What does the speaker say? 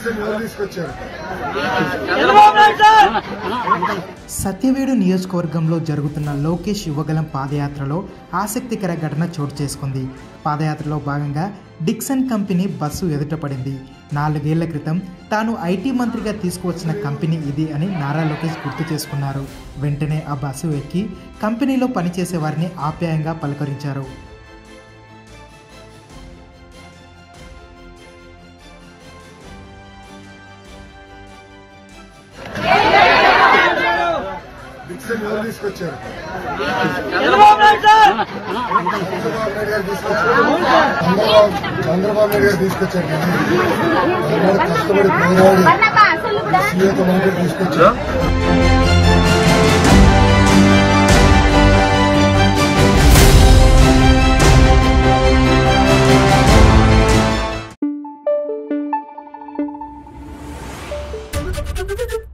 Dixon ఎవరు తీసుకొచ్చారు సత్యవేడు నియోజకవర్గంలో జరుగుతున్న లోకేష్ యువగలం పాదయాత్రలో ఆసక్తికర ఘటన చోటు చేసుకుంది పాదయాత్రలో భాగంగా డిక్సన్ కంపెనీ బస్సు ఎదుట పడింది నాలుగేళ్ల క్రితం తాను ఐటీ మంత్రిగా తీసుకువచ్చిన కంపెనీ ఇది అని నారా లోకేష్ గుర్తు చేసుకున్నారు వెంటనే ఆ బస్సు ఎక్కి కంపెనీలో పనిచేసే వారిని ఆప్యాయంగా పలకరించారు డిక్సన్ ఎవరు తీసుకొచ్చారు చంద్రబాబు నాయుడు గారు తీసుకొచ్చారు చంద్రబాబు చంద్రబాబు నాయుడు గారు తీసుకొచ్చారు కానీ అందరూ కష్టపడి పోరాడి సీఎత మంత్రి తీసుకొచ్చారు Thank you.